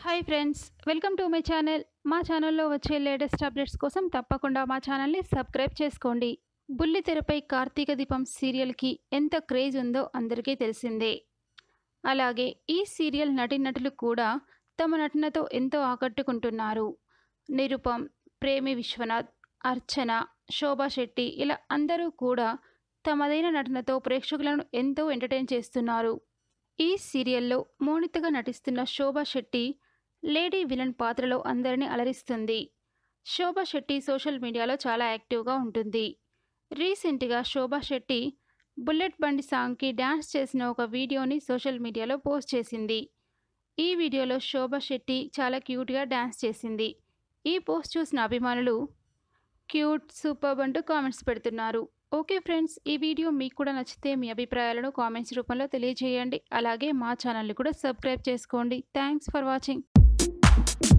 hi friends welcome to my channel మా ఛానల్లో వచ్చే లేటెస్ట్ అప్డేట్స్ కోసం తప్పకుండా మా ఛానల్ని సబ్స్క్రైబ్ చేసుకోండి బుల్లి తెరపై కార్తీక దీపం సీరియల్కి ఎంత క్రేజ్ ఉందో అందరికీ తెలిసిందే అలాగే ఈ సీరియల్ నటీనటులు కూడా తమ నటనతో ఎంతో ఆకట్టుకుంటున్నారు నిరుపం ప్రేమి విశ్వనాథ్ అర్చన శోభా శెట్టి ఇలా అందరూ కూడా తమదైన నటనతో ప్రేక్షకులను ఎంతో ఎంటర్టైన్ చేస్తున్నారు ఈ సీరియల్లో మోనితగా నటిస్తున్న శోభా శెట్టి లేడీ విలన్ పాత్రలో అందరినీ అలరిస్తుంది శోభా శెట్టి సోషల్ మీడియాలో చాలా యాక్టివ్గా ఉంటుంది రీసెంట్గా శోభా శెట్టి బుల్లెట్ బండి సాంగ్కి డ్యాన్స్ చేసిన ఒక వీడియోని సోషల్ మీడియాలో పోస్ట్ చేసింది ఈ వీడియోలో శోభా శెట్టి చాలా క్యూట్గా డ్యాన్స్ చేసింది ఈ పోస్ట్ చూసిన అభిమానులు క్యూట్ సూపర్ అంటూ కామెంట్స్ పెడుతున్నారు ఓకే ఫ్రెండ్స్ ఈ వీడియో మీకు కూడా నచ్చితే మీ అభిప్రాయాలను కామెంట్స్ రూపంలో తెలియజేయండి అలాగే మా ఛానల్ని కూడా సబ్స్క్రైబ్ చేసుకోండి థ్యాంక్స్ ఫర్ వాచింగ్